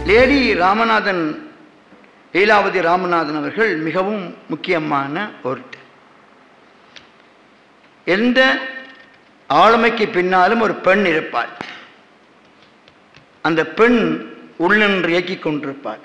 Lady Ramanathan Leelavathi Ramanathan அவர்கள் மிகவும் முக்கியமான ஒருத்தர் எந்த ஆளுமைக்கு பின்னாலும் ஒரு பெண் இருப்பாள் அந்த பெண் உள்ளென்று இயக்கிக் கொண்டிருப்பாள்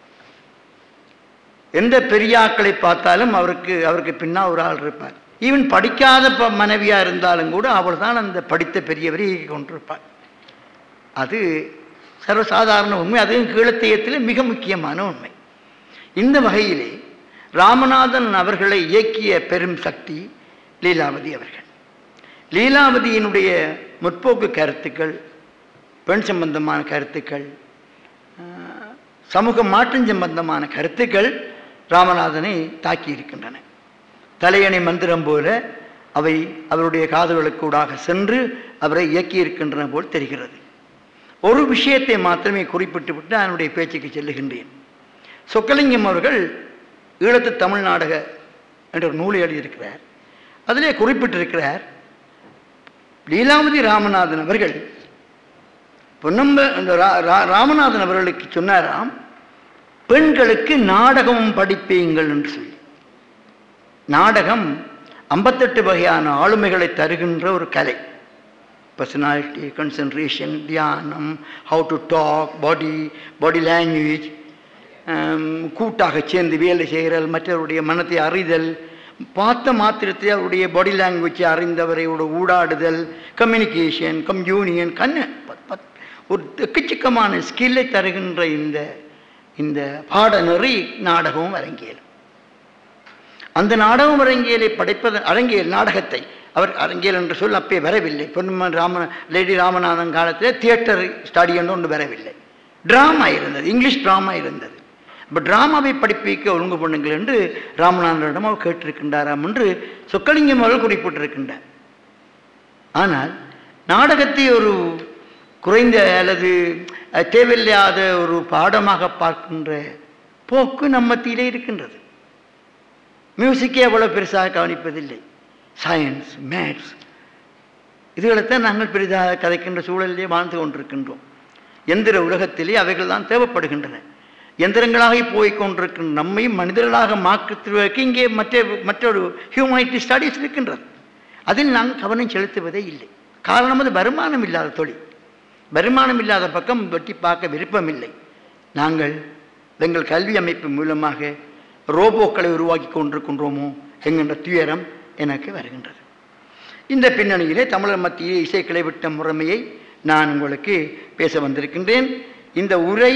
எந்த பெரியாக்களை பார்த்தாலும் அவருக்கு அவருக்கு பின்னால் ஒரு ஆள் இருப்பார் ஈவன் படிக்காத ப- மனைவியா இருந்தாலும் கூட அவள் தான் அந்த படித்த பெரியவரை இயக்கிக் கொண்டிருப்பாள் அது சர்வசாதாரண உண்மை அதுவும் கீழத்தையத்தில் மிக முக்கியமான உண்மை இந்த வகையிலே ராமநாதன் அவர்களை இயக்கிய பெரும் சக்தி லீலாவதி அவர்கள் லீலாவதியினுடைய முற்போக்கு கருத்துக்கள் பெண் சம்பந்தமான கருத்துக்கள் ஆஹ், சமூக மாற்றம் சம்பந்தமான கருத்துக்கள் ராமநாதனை தாக்கி இருக்கின்றன தலையணை மந்திரம் போல அவை அவருடைய காதுகளுக்கூடாக சென்று அவரை இயக்கி இருக்கின்றன போல் தெரிகிறது ஒரு விஷயத்தை மாத்திரமே குறிப்பிட்டு விட்டு அதனுடைய பேச்சுக்கு செல்லுகின்றேன் சொக்கலிங்கம் அவர்கள் ஈழத்து தமிழ் நாடக என்ற ஒரு நூலை எழுதியிருக்கிறார் அதிலே குறிப்பிட்டிருக்கிறார் லீலாவதி ராமநாதன் அவர்கள் பொன்னம்ப இந்த ரா- ரா- ராமநாதன் அவர்களுக்கு சொன்னாராம் பெண்களுக்கு நாடகமும் படிப்பீங்கள் என்று சொல்லி நாடகம் ஐம்பத்தெட்டு வகையான ஆளுமைகளை தருகின்ற ஒரு கலை பர்சனாலிட்டி கன்சன்ட்ரேஷன் தியானம் how to talk body body language கூட்டாக சேர்ந்து வேலை செய்கிறல் மற்றவருடைய மனத்தை அறிதல் பார்த்த மாத்திரத்தை அவருடைய பாடி லாங்குவேஜை அறிந்தவரையோட ஊடாடுதல் கம்யூனிகேஷன் கம்யூனியன் கண்ணு பத்- பத்- ஒரு எக்கச்சக்கமான ஸ்கில்லை தருகின்ற இந்த இந்த பாடநெறி நாடகமும் அரங்கியல் அந்த நாடகம் அரங்கியலை படைப்பது அரங்கியல் நாடகத்தை அவர் அரங்கியல் என்று சொல் அப்பே வரவில்லை பொன்மன் ராம லேடி ராமநாதன் காலத்தில் தியேட்டர் ஸ்டடி என்று ஒன்று வரவில்லை டிராமா இருந்தது இங்கிலீஷ் டிராமா இருந்தது இப்போ டிராமாவை படிப்பிக்க ஒழுங்கு பண்ணுங்கள் என்று ராமநாதனிடம் அவர் கேட்டிருக்கின்றாராம் என்று சொக்கலிங்கம் அவர்கள் குறிப்பிட்டிருக்கின்றார் ஆனால் நாடகத்தை ஒரு குறைந்த அல்லது அஹ், தேவையில்லாத ஒரு பாடமாக பார்க்கின்ற போக்கு நம்ம மத்தியிலே இருக்கின்றது மியூசிக்கே அவ்வளோ பெருசாக கவனிப்பதில்லை சயின்ஸ் மேத்ஸ் இதுகளைத்தான் நாங்கள் பெரிதாக கதைக்கின்ற சூழலிலே வாழ்ந்து கொண்டிருக்கின்றோம் எந்திர உலகத்திலே அவைகள் தான் தேவைப்படுகின்றன எந்திரங்களாக போய் கொண்டிருக்கின்ற நம்மை மனிதர்களாக மாற்றுவதற்கு இங்கே மற்ற மற்றொரு ஹியூமனிட்டி ஸ்டடீஸ் இருக்கின்றது அதில் நாங்கள் கவனம் செலுத்துவதே இல்லை காரணம் அது வருமானம் இல்லாத தொழில் வருமானம் இல்லாத பக்கம் வெட்டி பார்க்க விருப்பமில்லை நாங்கள் எங்கள் கல்வி அமைப்பு மூலமாக ரோபோக்களை உருவாக்கி கொண்டிருக்கின்றோமோ என்கின்ற துயரம் எனக்கு வருகின்றது இந்த பின்னணியிலே தமிழர் மத்திய இசைக்கிளை விட்ட முறைமையை நான் உங்களுக்கு பேச வந்திருக்கின்றேன் இந்த உரை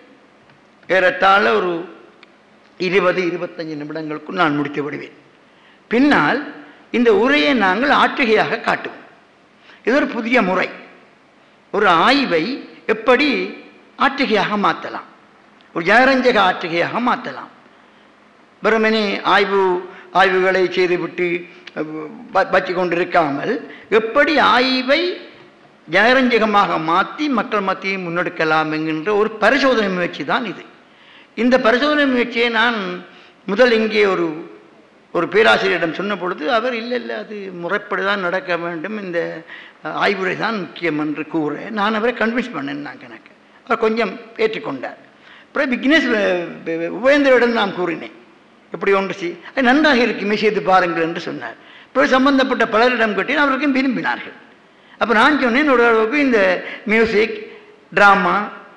ஏறத்தாழ ஒரு இருபது இருபத்தஞ்சு நிமிடங்களுக்குள் நான் முடித்து விடுவேன் பின்னால் இந்த உரையை நாங்கள் ஆற்றுகையாக காட்டுவோம் இது ஒரு புதிய முறை ஒரு ஆய்வை எப்படி ஆற்றுகையாக மாற்றலாம் ஒரு ஜனரஞ்சக ஆற்றுகையாக மாற்றலாம் வெறுமனே ஆய்வு ஆய்வுகளை செய்துவிட்டு வ- வச்சு கொண்டிருக்காமல் எப்படி ஆய்வை ஜனரஞ்சகமாக மாற்றி மக்கள் மத்தியை முன்னெடுக்கலாம் என்கின்ற ஒரு பரிசோதனை முயற்சி தான் இது இந்த பரிசோதனை முயற்சியை நான் முதல் இங்கே ஒரு ஒரு பேராசிரியரிடம் சொன்ன பொழுது அவர் இல்லை இல்லை அது முறைப்படி தான் நடக்க வேண்டும் இந்த அஹ், ஆய்வுரை தான் முக்கியம் என்று கூற நான் அவரை கன்வின்ஸ் பண்ணேன் நான் கணக்கு அவர் கொஞ்சம் ஏற்றுக்கொண்டார் அப்புறம் விக்னேஷ் உபேந்திரிடம் நான் கூறினேன் இப்படி ஒன்று செய் அது நன்றாக இருக்குமே செய்து பாருங்கள் என்று சொன்னார் அப்புறம் சம்பந்தப்பட்ட பலரிடம் கேட்டேன் அவர்களுக்கும் விரும்பினார்கள் அப்போ நான் சொன்னேன் ஓரளவுக்கு இந்த மியூசிக் ட்ராமா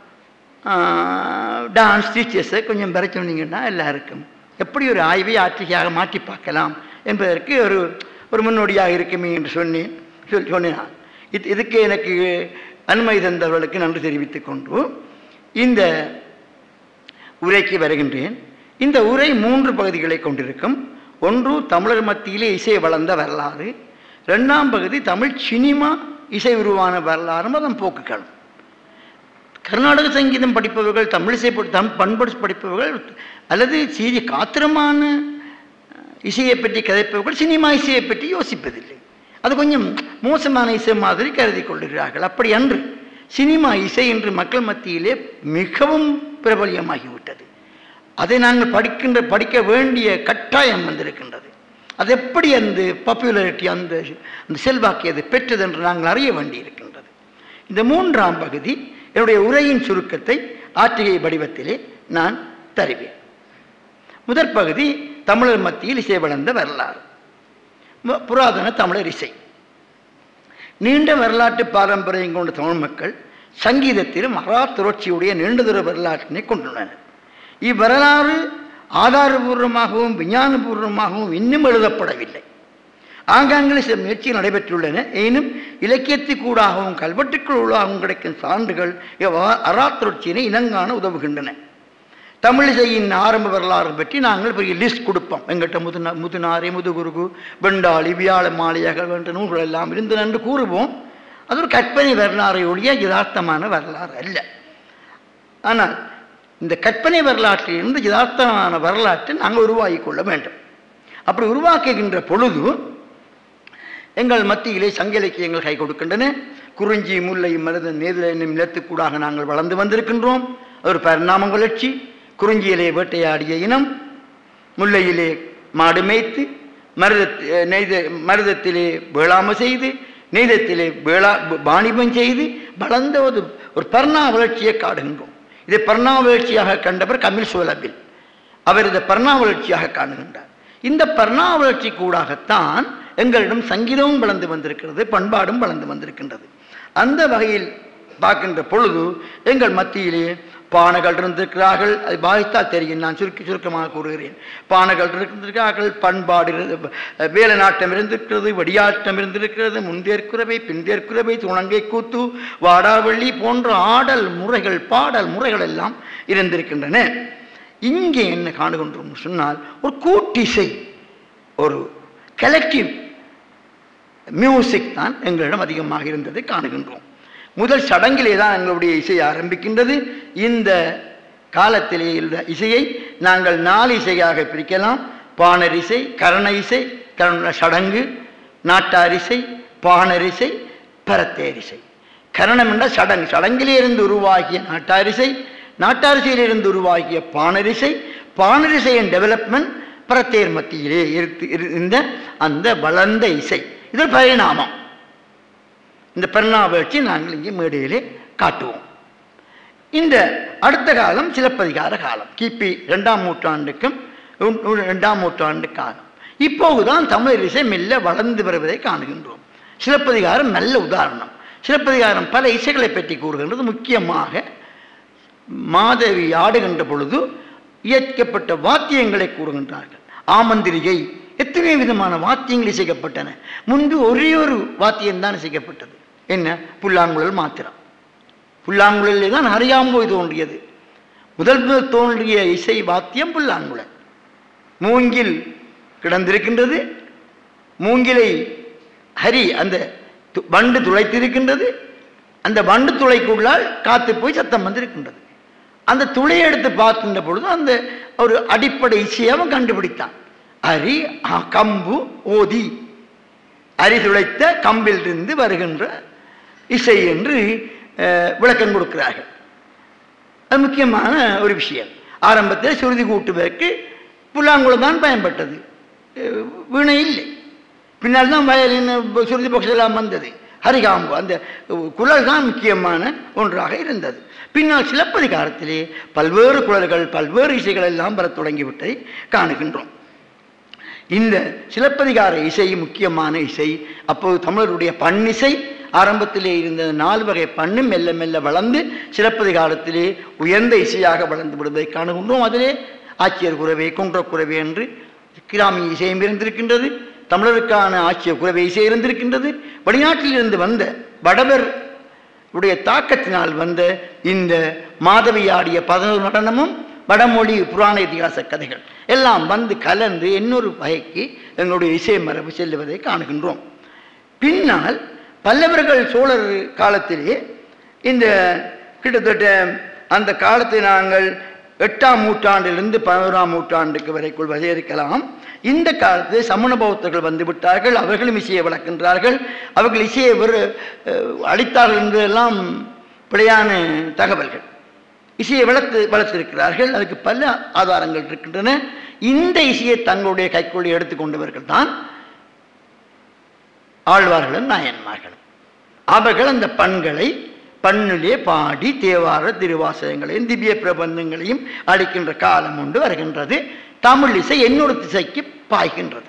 டான்ஸ் டீச்சர்ஸை கொஞ்சம் பெற சொன்னீங்கன்னா எல்லாருக்கும் எப்படி ஒரு ஆய்வை ஆட்சியாக மாற்றி பார்க்கலாம் என்பதற்கு ஒரு ஒரு முன்னோடியாக இருக்குமே என்று சொன்னேன் சொல் சொன்னேன் நான். இது இதுக்கு எனக்கு அனுமதி தந்தவர்களுக்கு நன்றி தெரிவித்துக் கொண்டு இந்த உரைக்கு வருகின்றேன் இந்த உரை மூன்று பகுதிகளை கொண்டிருக்கும் ஒன்று தமிழர் மத்தியிலே இசை வளர்ந்த வரலாறு ரெண்டாம் பகுதி தமிழ் சினிமா இசை உருவான வரலாறும் அதன் போக்குகளும் கர்நாடக சங்கீதம் படிப்பவர்கள் தமிழிசை படி- தம் பண்படு படிப்பவர்கள் அல்லது சீரிய காத்திரமான அஹ், இசையை பற்றி கதைப்பவர்கள் சினிமா இசையை பற்றி யோசிப்பதில்லை அது கொஞ்சம் மோசமான இசை மாதிரி கருதி கொள்கிறார்கள் அப்படி அன்று சினிமா இசை என்று மக்கள் மத்தியிலே மிகவும் பிரபலியமாகிவிட்டது அதை நாங்கள் படிக்கின்ற படிக்க வேண்டிய கட்டாயம் வந்திருக்கின்றது அது எப்படி அந்த பாப்புலாரிட்டி அந்த அந்த செல்வாக்கை அது பெற்றது என்று நாங்கள் அறிய வேண்டியிருக்கின்றது இந்த மூன்றாம் பகுதி என்னுடைய உரையின் சுருக்கத்தை ஆற்றிகை வடிவத்திலே நான் தருவேன் முதற் பகுதி தமிழர் மத்தியில் இசை வளர்ந்த வரலாறு மு- புராதன தமிழர் இசை நீண்ட வரலாற்று பாரம்பரியம் கொண்ட தமிழ் மக்கள் சங்கீதத்திலும் அறா துறட்சியுடைய நீண்டதொரு வரலாற்றினை கொண்டுள்ளனர் இவ்வரலாறு ஆதாரபூர்வமாகவும் விஞ்ஞானபூர்வமாகவும் இன்னும் எழுதப்படவில்லை ஆங்காங்கே சில முயற்சிகள் நடைபெற்றுள்ளன எனினும் இலக்கியத்துக்கூடாகவும் கல்வெட்டுக்குள்ளாகவும் கிடைக்கும் சான்றுகள் இவ்வ- அறாத்துறட்சியினை இனங்காண உதவுகின்றன தமிழிசையின் ஆரம்ப வரலாறு பற்றி நாங்கள் பெரிய லிஸ்ட் கொடுப்போம் எங்கிட்ட முதுநா முதுநாரை முதுகுருகு வெண்டாளி வியாழ மாலையாக என்ற நூல்கள் எல்லாம் இருந்தன என்று கூறுவோம் அது ஒரு கற்பனை வரலாறை ஒழிய யதார்த்தமான வரலாறு அல்ல ஆனால் இந்த கற்பனை வரலாற்றில் இருந்து யதார்த்தமான வரலாற்றை நாங்கள் உருவாக்கி கொள்ள வேண்டும் அப்படி உருவாக்குகின்ற பொழுது எங்கள் மத்தியிலே சங்க இலக்கியங்கள் கை கொடுக்கின்றன குறிஞ்சி முல்லை மருத நேதில என்னும் நிலத்துக்கூடாக நாங்கள் வளர்ந்து வந்திருக்கின்றோம் அது ஒரு பரிணாம வளர்ச்சி குறிஞ்சியிலே வேட்டையாடிய இனம் முல்லையிலே மாடு மேய்த்து மருதத் நெய்த மருதத்திலே வேளாமை செய்து நெய்தத்திலே வேளா வாணிபம் செய்து வளர்ந்த ஒரு ஒரு பர்ணா வளர்ச்சியை காடுகின்றோம் இதை பர்ணா வளர்ச்சியாக கண்டவர் கமில் சோலபில் அவர் இதை பர்ணா வளர்ச்சியாக காணுகின்றார் இந்த பர்ணா வளர்ச்சி கூடாகத்தான் எங்களிடம் சங்கீதமும் வளர்ந்து வந்திருக்கிறது பண்பாடும் வளர்ந்து வந்திருக்கின்றது அந்த வகையில் பார்க்கின்ற பொழுது எங்கள் மத்தியிலே பானைகள் இருந்திருக்கிறார்கள் அது பாதித்தால் தெரியும் நான் சுருக்கி சுருக்கமாக கூறுகிறேன் பானைகள் இருந்திருக்கிறார்கள் பண்பாடு இருந்து- வேல நாட்டம் இருந்திருக்கிறது வெடியாட்டம் இருந்திருக்கிறது முந்தேற்குறவை பின்தேற்குறவை துணங்கை கூத்து வாடாவள்ளி போன்ற ஆடல் முறைகள் பாடல் முறைகள் எல்லாம் இருந்திருக்கின்றன இங்கே என்ன காணுகின்றோம் சொன்னால் ஒரு கூட்டிசை ஒரு கலெக்டிவ் மியூசிக் தான் எங்களிடம் அதிகமாக இருந்ததை காணுகின்றோம் முதல் சடங்கிலே தான் எங்களுடைய இசை ஆரம்பிக்கின்றது இந்த காலத்திலே இருந்த இசையை நாங்கள் நாலு இசையாக பிரிக்கலாம் பாணர் இசை கரண இசை கரண சடங்கு நாட்டார் இசை பாணர் இசை பரத்தேர் இசை கரணம் என்ற சடங்கு சடங்கிலே இருந்து உருவாகிய நாட்டாரிசை நாட்டாரிசையிலிருந்து உருவாகிய பாணரிசை பாணரிசையின் டெவலப்மெண்ட் பரத்தேர் மத்தியிலே இருந்து இருந்த அந்த வளர்ந்த இசை இது பரிணாமம் இந்த பரிணாமத்தை நாங்கள் இங்கே மேடையிலே காட்டுவோம் இந்த அடுத்த காலம் சிலப்பதிகார காலம் கிபி ரெண்டாம் நூற்றாண்டுக்கும் உ- உ- இரண்டாம் நூற்றாண்டு காலம் இப்போதுதான் தமிழ் இசை மெல்ல வளர்ந்து வருவதை காணுகின்றோம் சிலப்பதிகாரம் நல்ல உதாரணம் சிலப்பதிகாரம் பல இசைகளை பற்றி கூறுகின்றது முக்கியமாக மாதவி ஆடுகின்ற பொழுது இயற்கப்பட்ட வாத்தியங்களை கூறுகின்றார்கள் ஆமந்திரிகை எத்தனை விதமான வாத்தியங்கள் இசைக்கப்பட்டன முன்பு ஒரே ஒரு வாத்தியம்தான் இசைக்கப்பட்டது என்ன புல்லாங்குழல் மாத்திரம் புல்லாங்குழலிலே தான் ஹரியாம்போய் தோன்றியது முதல் முதல் தோன்றிய இசை வாத்தியம் புல்லாங்குழல் மூங்கில் கிடந்திருக்கின்றது மூங்கிலை ஹரி அந்த து- வண்டு துளைத்திருக்கின்றது அந்த வண்டு துளைக்குள்ளால் காத்து போய் சத்தம் வந்திருக்கின்றது அந்த துளையை எடுத்து பார்க்கின்ற பொழுது அந்த ஒரு அடிப்படை இசையை அவன் கண்டுபிடித்தான் அரி ஆ, கம்பு ஓதி அரி துளைத்த கம்பிலிருந்து வருகின்ற இசை என்று அஹ், விளக்கம் கொடுக்கிறார்கள் அது முக்கியமான ஒரு விஷயம் ஆரம்பத்தில் சுருதி கூட்டுவதற்கு புல்லாங்குழல் தான் பயன்பட்டது அஹ் வீணை இல்லை பின்னால் தான் வயலின் சுருதி பாக்ஸ் எல்லாம் வந்தது ஹரிகாம்பு அந்த குழல் தான் முக்கியமான ஒன்றாக இருந்தது பின்னால் சிலப்பதிகாரத்திலே பல்வேறு குழல்கள் பல்வேறு இசைகள் எல்லாம் வரத் தொடங்கிவிட்டதை காணுகின்றோம் இந்த சிலப்பதிகார இசை முக்கியமான இசை அப்போது தமிழருடைய பண்ணிசை ஆரம்பத்திலே இருந்த நாலு வகை பண்ணும் மெல்ல மெல்ல வளர்ந்து சிலப்பதிகாரத்திலே உயர்ந்த இசையாக வளர்ந்து விடுவதை காணுகின்றோம் அதிலே ஆட்சியர் குறவை குன்றக்குறவை என்று கிராமிய இசையும் இருந்திருக்கின்றது தமிழருக்கான ஆட்சியர் குறவை இசை இருந்திருக்கின்றது வெளிநாட்டில் இருந்து வந்த வடவர் உடைய தாக்கத்தினால் வந்த இந்த மாதவி ஆடிய பதினோரு நடனமும் வடமொழி புராண இதிகாச கதைகள் எல்லாம் வந்து கலந்து இன்னொரு வகைக்கு எங்களுடைய இசை மரபு செல்லுவதை காணுகின்றோம் பின்னால் பல்லவர்கள் சோழர் காலத்திலே இந்த கிட்டத்தட்ட அந்த காலத்தை நாங்கள் எட்டாம் நூற்றாண்டிலிருந்து பதினோராம் நூற்றாண்டுக்கு வரைக்குள் வரையறுக்கலாம் இந்த காலத்தில் சமண பௌத்தர்கள் வந்து விட்டார்கள் அவர்களும் இசையை வளர்க்கின்றார்கள் அவர்கள் இசையை ஒரு அஹ், அளித்தார்கள் என்பதெல்லாம் பிழையான தகவல்கள் இசையை வளர்த்து வளர்த்திருக்கிறார்கள் அதுக்கு பல ஆதாரங்கள் இருக்கின்றன இந்த இசையை தங்களுடைய கைக்குள்ளே எடுத்துக்கொண்டவர்கள் தான் ஆழ்வார்களும் நாயன்மார்களும் அவர்கள் அந்த பண்களை பண்ணிலே பாடி தேவார திருவாசகங்களையும் திவ்ய பிரபந்தங்களையும் அளிக்கின்ற காலம் உண்டு வருகின்றது தமிழ் இசை என்னொரு திசைக்கு பாய்கின்றது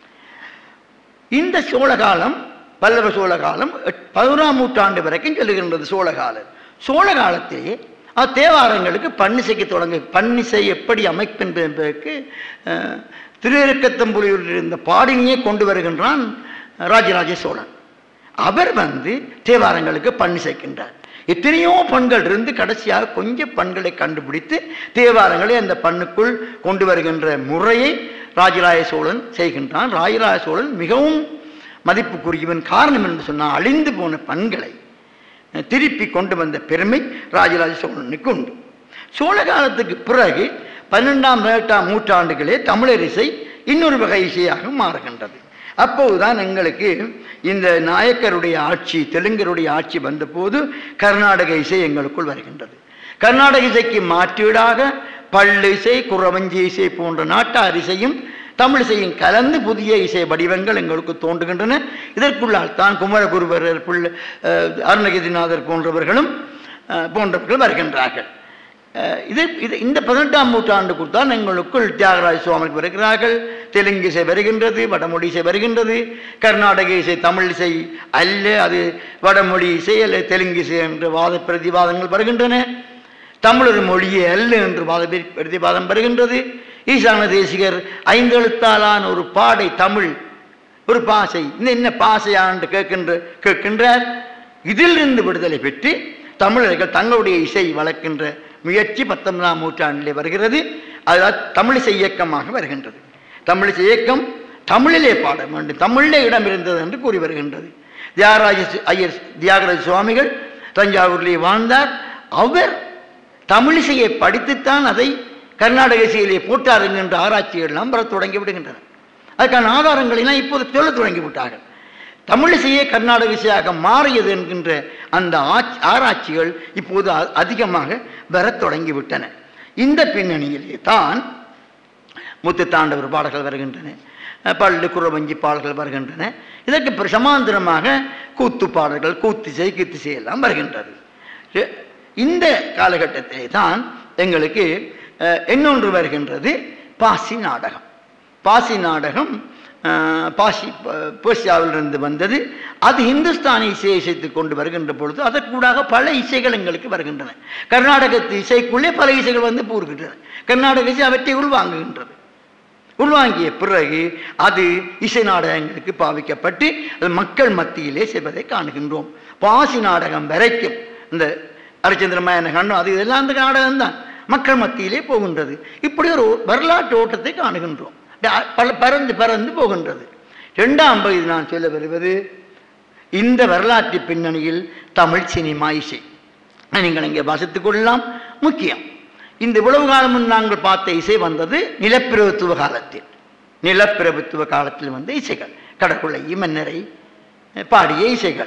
இந்த சோழ காலம் பல்லவ சோழ காலம் எட்- பதினோராம் நூற்றாண்டு வரைக்கும் சொல்லுகின்றது சோழ காலம் சோழ காலத்திலே அஹ், தேவாரங்களுக்கு பன்னிசைக்கு தொடங்க பன்னிசை எப்படி அமைப்பென்பது என்பதற்கு அஹ், திருவிருக்கத்தம்புலியூரில் இருந்த பாடினியை கொண்டு வருகின்றான் ராஜராஜ சோழன் அவர் வந்து தேவாரங்களுக்கு பன்னிசைக்கின்றார் எத்தனையோ பண்கள் இருந்து கடைசியாக கொஞ்சம் பண்களை கண்டுபிடித்து தேவாரங்களை அந்த பண்ணுக்குள் கொண்டு வருகின்ற முறையை ராஜராஜ சோழன் செய்கின்றான் ராஜராஜ சோழன் மிகவும் மதிப்புக்குரியவன் காரணம் என்று சொன்னால் அழிந்து போன பண்களை அஹ், திருப்பி கொண்டு வந்த பெருமை ராஜராஜ சோழனுக்கு உண்டு சோழ காலத்துக்கு பிறகு பன்னெண்டாம் பதினெட்டாம் நூற்றாண்டுகளே தமிழர் இசை இன்னொரு வகை இசையாக மாறுகின்றது அப்போதுதான் எங்களுக்கு இந்த நாயக்கருடைய ஆட்சி தெலுங்கருடைய ஆட்சி வந்தபோது கர்நாடக இசை எங்களுக்குள் வருகின்றது கர்நாடக இசைக்கு மாற்றீடாக பள்ளு இசை குறவஞ்சி இசை போன்ற நாட்டார் இசையும் தமிழ் இசையும் கலந்து புதிய இசை வடிவங்கள் எங்களுக்கு தோன்றுகின்றன இதற்குள்ளால் தான் குமரகுருவரர் புள்ள அஹ், அருணகிரிநாதர் போன்றவர்களும் அஹ், போன்றவர்கள் வருகின்றார்கள் அஹ், இது இது இந்த பதினெட்டாம் நூற்றாண்டுக்குள் தான் எங்களுக்குள் தியாகராஜ சுவாமிகள் வருகிறார்கள் தெலுங்கு இசை வருகின்றது வடமொழி இசை வருகின்றது கர்நாடக இசை தமிழ் இசை அல்ல அது வடமொழி இசை அல்ல தெலுங்கு இசை என்ற வாத பிரதிவாதங்கள் வருகின்றன தமிழர் மொழியே அல்ல என்று வாத பிரி- பிரதிவாதம் வருகின்றது ஈசான தேசிகர் ஐந்தெழுத்தாலான ஒரு பாடை தமிழ் ஒரு பாசை இந்த என்ன பாசையாண்டு கேட்கின்ற கேட்கின்றார் இதிலிருந்து விடுதலை பெற்று தமிழர்கள் தங்களுடைய இசை வளர்க்கின்ற முயற்சி பத்தொன்பதாம் நூற்றாண்டிலே வருகிறது அதாவது தமிழிசை இயக்கமாக வருகின்றது தமிழிசை இயக்கம் தமிழிலே பாட வேண்டும் தமிழிலே இடம் இருந்தது என்று கூறி வருகின்றது தியாகராஜ சு- ஐயர் தியாகராஜ சுவாமிகள் தஞ்சாவூரிலே வாழ்ந்தார் அவர் தமிழிசையை படித்துத்தான் அதை கர்நாடக இசையிலே போட்டார் என்கின்ற ஆராய்ச்சிகள் எல்லாம் வரத் தொடங்கி விடுகின்றன அதுக்கான ஆதாரங்களெல்லாம் இப்போது சொல்லத் தொடங்கி விட்டார்கள் தமிழிசையே கர்நாடக இசையாக மாறியது என்கின்ற அந்த ஆட்சி ஆராய்ச்சிகள் இப்போது அ- அதிகமாக வரத் தொடங்கிவிட்டன இந்த பின்னணியிலே தான் முத்து தாண்டவர் பாடல்கள் வருகின்றன அஹ் பள்ளு குறவஞ்சி பாடல்கள் வருகின்றன இதற்கு பிற- சமாந்தரமாக கூத்து பாடல்கள் கூத்திசை கீத்திசை எல்லாம் வருகின்றது எ- இந்த காலகட்டத்திலே தான் எங்களுக்கு அஹ், இன்னொன்று வருகின்றது பாசி நாடகம் பாசி நாடகம் அஹ், பாசி ப- பேர்சியாவிலிருந்து வந்தது அது இந்துஸ்தானி இசையை இசைத்து கொண்டு வருகின்ற பொழுது அதற்கூடாக பல இசைகள் எங்களுக்கு வருகின்றன கர்நாடகத்து இசைக்குள்ளே பல இசைகள் வந்து பூர்கின்றன கர்நாடக இசை அவற்றை உள்வாங்குகின்றது உள்வாங்கிய பிறகு அது இசை நாடகங்களுக்கு பாவிக்கப்பட்டு அது மக்கள் மத்தியிலே செய்வதை காணுகின்றோம் பாசி நாடகம் வரைக்கும் இந்த ஹரிச்சந்திரமயன கண்டம் அது இதெல்லாம் அந்த நாடகம்தான் மக்கள் மத்தியிலே போகின்றது இப்படி ஒரு வரலாற்று ஓட்டத்தை காணுகின்றோம் ட- பல பறந்து பறந்து போகின்றது இரண்டாம் பகுதி நான் சொல்ல வருவது இந்த வரலாற்று பின்னணியில் தமிழ் சினிமா இசை நீங்கள் இங்கே வசித்துக் கொள்ளலாம் முக்கியம் இந்த இவ்வளவு காலமும் நாங்கள் பார்த்த இசை வந்தது நிலப்பிரபுத்துவ காலத்தில் நிலப்பிரபுத்துவ காலத்தில் வந்த இசைகள் கடற்கொள்ளை மன்னரை பாடிய இசைகள்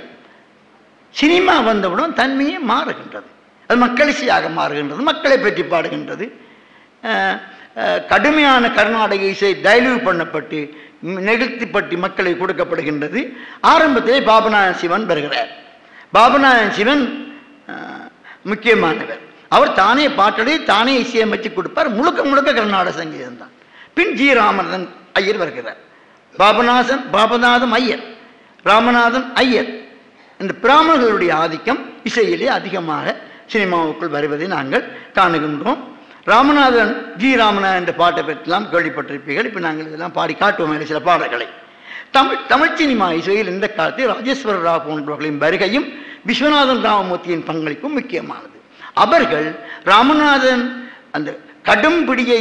சினிமா வந்தவுடன் தன்மையே மாறுகின்றது அது மக்கள் இசையாக மாறுகின்றது மக்களை பற்றி பாடுகின்றது அஹ், அஹ், கடுமையான கர்நாடக இசை டைல்யூட் பண்ணப்பட்டு ம், நெகிழ்த்திப்பட்டு மக்களுக்கு கொடுக்கப்படுகின்றது ஆரம்பத்திலே பாபநாதன் சிவன் வருகிறார் பாபநாதன் சிவன் அஹ், முக்கியமானவர் அவர் தானே பாட்டடி தானே இசையமைச்சு கொடுப்பார் முழுக்க முழுக்க கர்நாடக சங்கீதம் தான் பின் ஜி ராமநாதன் ஐயர் வருகிறார் பாபநாசன் பாபநாதம் ஐயர் ராமநாதன் ஐயர் இந்த பிராமணர்களுடைய ஆதிக்கம் இசையிலே அதிகமாக சினிமாவுக்குள் வருவதை நாங்கள் காணுகின்றோம் ராமநாதன் ஜி ராமநாதன் என்ற பாட்டை பற்றிலாம் கேள்விப்பட்டிருப்பீர்கள் இப்போ நாங்கள் இதெல்லாம் பாடி காட்டுவோம் மேலே சில பாடல்களை தமிழ் தமிழ் சினிமா இசையில் இந்த காலத்தில் ராஜேஸ்வர ராவ் போன்றவர்களின் வருகையும் விஸ்வநாதன் ராமமூர்த்தியின் பங்களிப்பும் முக்கியமானது அவர்கள் ராமநாதன் அந்த கடும் பிடியை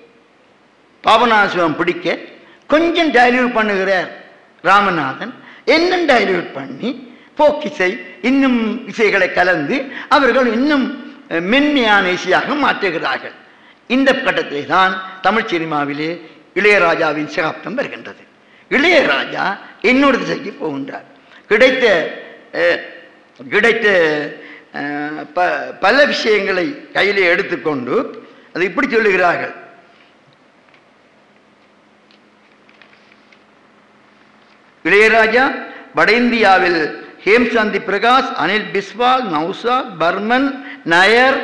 பாபநாசிவம் பிடிக்க கொஞ்சம் டைல்யூட் பண்ணுகிறார் ராமநாதன் என்ன டைல்யூட் பண்ணி போக்கிசை இன்னும் இசைகளை கலந்து அவர்கள் இன்னும் அஹ், மென்மையான இசையாக மாற்றுகிறார்கள் இந்த கட்டத்திலே தான் தமிழ் சினிமாவிலே இளையராஜாவின் சகாப்தம் வருகின்றது இளையராஜா இன்னொரு திசைக்கு போகின்றார் கிடைத்த அஹ், கிடைத்த அஹ், ப பல விஷயங்களை கையிலே எடுத்துக்கொண்டு அது இப்படி சொல்லுகிறார்கள் இளையராஜா வட இந்தியாவில் ஹேம்சாந்தி பிரகாஷ் அனில் பிஸ்வால் நௌசா பர்மன் நயர்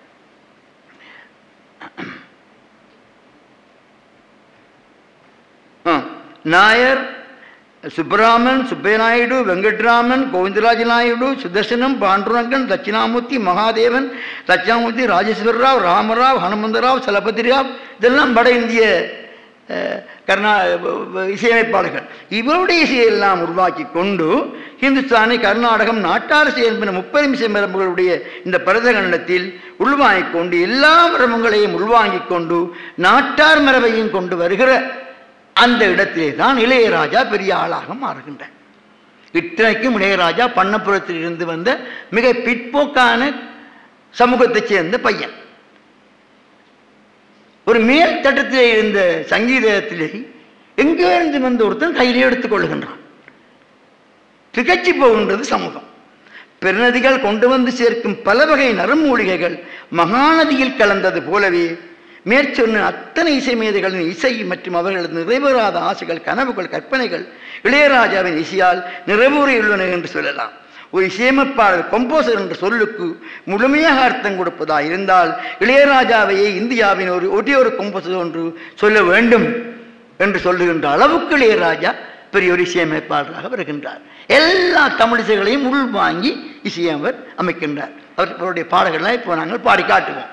ஆ, நாயர் சுப்பராமன் சுப்பைநாயுடு வெங்கட்ராமன் கோவிந்தராஜ நாயுடு சுதர்சனம் பாண்டுரங்கன் தட்சிணாமூர்த்தி மகாதேவன் தட்சிணாமூர்த்தி ராஜேஸ்வர ராவ் ராமராவ் ஹனுமந்தராவ் சலபதிராவ் இதெல்லாம் வட இந்திய அஹ், கர்நா வ- வ- இசையமைப்பாளர்கள் இவருடைய இசையெல்லாம் உருவாக்கி கொண்டு ஹிந்துஸ்தானி கர்நாடகம் நாட்டார் இசை என்பன முப்பெரும் இசை மரபுகளுடைய இந்த பரதகண்டத்தில் உள்வாங்கிக் கொண்டு எல்லா மரபுகளையும் உள்வாங்கிக் கொண்டு நாட்டார் மரபையும் கொண்டு வருகிற அந்த இடத்திலே தான் இளையராஜா பெரிய ஆளாக மாறுகின்றார் இத்தனைக்கும் இளையராஜா பண்ணப்புறத்தில் இருந்து வந்த மிக பிற்போக்கான சமூகத்தைச் சேர்ந்த பையன் ஒரு மேல் தட்டத்திலே இருந்த சங்கீதத்திலே எங்கே இருந்து வந்த ஒருத்தன் கையிலே எடுத்துக் கொள்ளுகின்றான் திகச்சு போகின்றது சமூகம் பெருநதிகள் கொண்டு வந்து சேர்க்கும் பல வகை நறுமூலிகைகள் மகாநதியில் கலந்தது போலவே மேற்சொன்ன அத்தனை இசை மேதைகளின் இசை மற்றும் அவர்களது நிறைவேறாத ஆசைகள் கனவுகள் கற்பனைகள் இளையராஜாவின் இசையால் நிறைவேறியுள்ளன என்று சொல்லலாம் ஒரு இசையமைப்பாளர் கொம்போசர் என்ற சொல்லுக்கு முழுமையாக அர்த்தம் கொடுப்பதா இருந்தால் இளையராஜாவையே இந்தியாவின் ஒரு ஒரே ஒரு கொம்போசர் ஒன்று சொல்ல வேண்டும் என்று சொல்லுகின்ற அளவுக்கு இளையராஜா பெரிய ஒரு இசையமைப்பாளராக வருகின்றார் எல்லா தமிழ் இசைகளையும் உள்வாங்கி இசையவர் அமைக்கின்றார் அவர் அவருடைய பாடல்கள்லாம் இப்போ நாங்கள் பாடி காட்டுவோம்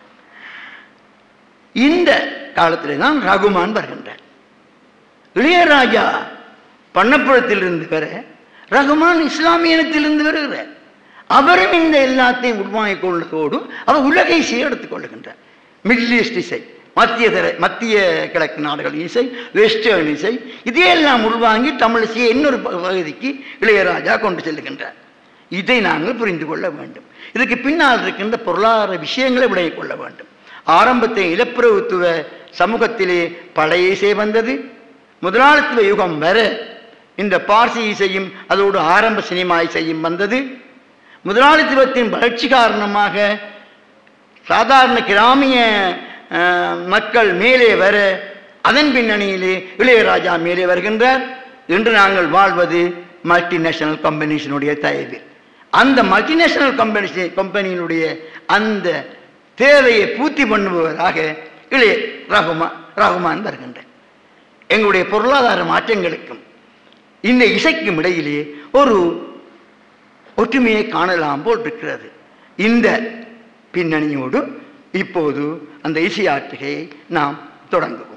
இந்த காலத்திலே தான் ரகுமான் வருகின்றார் இளையராஜா பண்ணப்புறத்திலிருந்து வர ரகுமான் இஸ்லாமியனத்திலிருந்து வருகிறார் அவரும் இந்த எல்லாத்தையும் உள்வாங்கிக் கொள்வதோடு அவர் உலக இசையை எடுத்துக் கொள்ளுகின்றார் மிடில் ஈஸ்ட் இசை மத்திய தர மத்திய கிழக்கு நாடுகள் இசை வெஸ்டர்ன் இசை இதையெல்லாம் உள்வாங்கி தமிழ் இசையை இன்னொரு ப- பகுதிக்கு இளையராஜா கொண்டு செல்லுகின்றார் இதை நாங்கள் புரிந்து கொள்ள வேண்டும் இதுக்கு பின்னால் இருக்கின்ற பொருளாதார விஷயங்களை விளங்கிக் கொள்ள வேண்டும் ஆரம்பத்தை இலப்பிரபுத்துவ சமூகத்திலே பழைய இசை வந்தது முதலாளித்துவ யுகம் வர இந்த பார்சி இசையும் அதோடு ஆரம்ப சினிமா இசையும் வந்தது முதலாளித்துவத்தின் வளர்ச்சி காரணமாக சாதாரண கிராமிய அஹ், மக்கள் மேலே வர அதன் பின்னணியிலே இளையராஜா மேலே வருகின்றார் இன்று நாங்கள் வாழ்வது மல்டிநேஷனல் கம்பெனிஸினுடைய தயவில் அந்த மல்டிநேஷனல் கம்பெனி கம்பெனியினுடைய அந்த தேவையை பூர்த்தி பண்ணுபவராக இளைய ரகுமா ரகுமான் வருகின்றார் எங்களுடைய பொருளாதார மாற்றங்களுக்கும் இந்த இசைக்கும் இடையிலே ஒரு ஒற்றுமையை காணலாம் போல் இருக்கிறது இந்த பின்னணியோடு இப்போது அந்த இசையாற்றுகையை நாம் தொடங்குவோம்